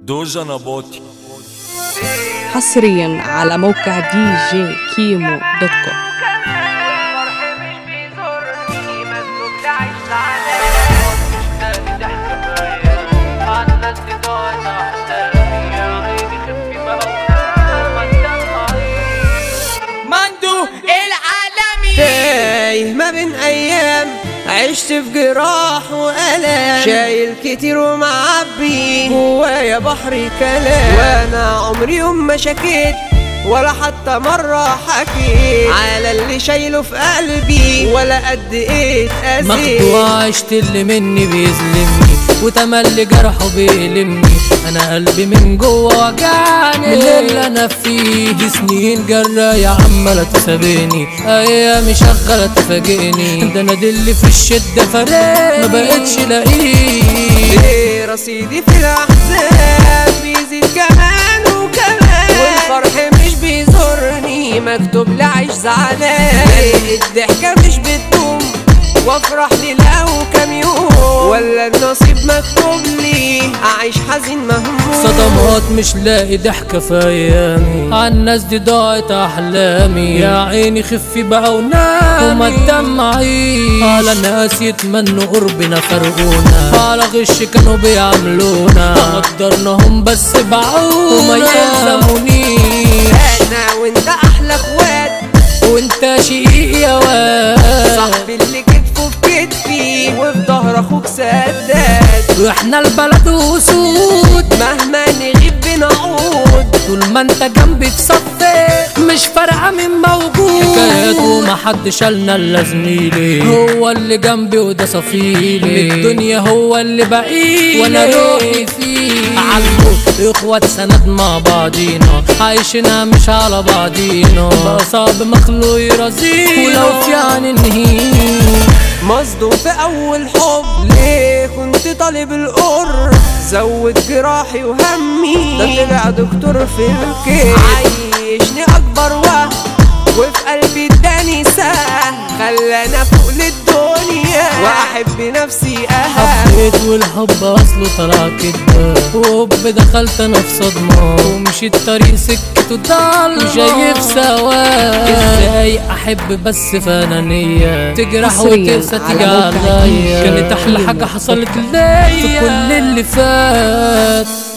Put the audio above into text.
دوجا نباطي حصريا على موقع دي جي كيمو دوت كوم مندو العالمي تايه ما بين ايام عشت في جراح والام شايل كتير ومعبي جوايا بحر كلام وانا عمري يوم ما شكيت ولا حتى مرة حكيت على اللي شايله في قلبي ولا قد ايه اتأذيت مقطوع عشت اللي مني بيظلمني وتملي جرحه بيلمني انا قلبي من جوه وجعني من اللي انا فيه دي سنين جراية عمالة تسابقني ايامي شغالة تفاجئني ده انا دي اللي في الشدة فرق ما بقتش لاقيه ليه رصيدي في الاحزان بيزيد كمان وكمان والفرح مش بيزورني مكتوب لي عيش زعلان الضحكة مش بتدوم وافرح لله كام يوم ولا النصيب مكتوب لي اعيش حزين مهموم صدمات مش لاقي ضحكة في أيامي عالناس دي ضاعت أحلامي يا عيني خفي بقى ونامي وما تدمعي على ناس يتمنوا قربنا فرقونا على غش كانوا بيعملونا قدرناهم بس باعونا وما يلزمونيش انا وانت احلى اخوات وانت شقيق يا واد صاحبي اللي كتفه في كتفي وفي ظهر اخوك سداد واحنا البلد وسود مهما نغيب بنعود طول ما انت جنبي في صفي مش فارقه مين موجود حكاياته ما حد شالنا الا زميلي هو اللي جنبي وده صفيلي الدنيا هو اللي بقيه وانا روحي فيه عالموت اخوات سند مع بعضينا عايشنا مش على بعضينا بقى صعب مخلوق يرضينا ولو في عن النهي مصدوم في اول حب ليه كنت طالب القر زود جراحي وهمي ده طلع دكتور في الكيد عايشني اكبر وهم وفي قلبي اداني سهم خلانا فوق للدنيا واحب نفسي اهم حبيت والحب اصله طلع كدبة وهوب دخلت انا في صدمة ومشيت طريق سكته ضل شايف سوا ازاي احب بس فانانية تجرح حصرياً وتنسى على تيجي موقع عليا دي كانت احلى جي حاجة حصلت ليا في كل اللي فات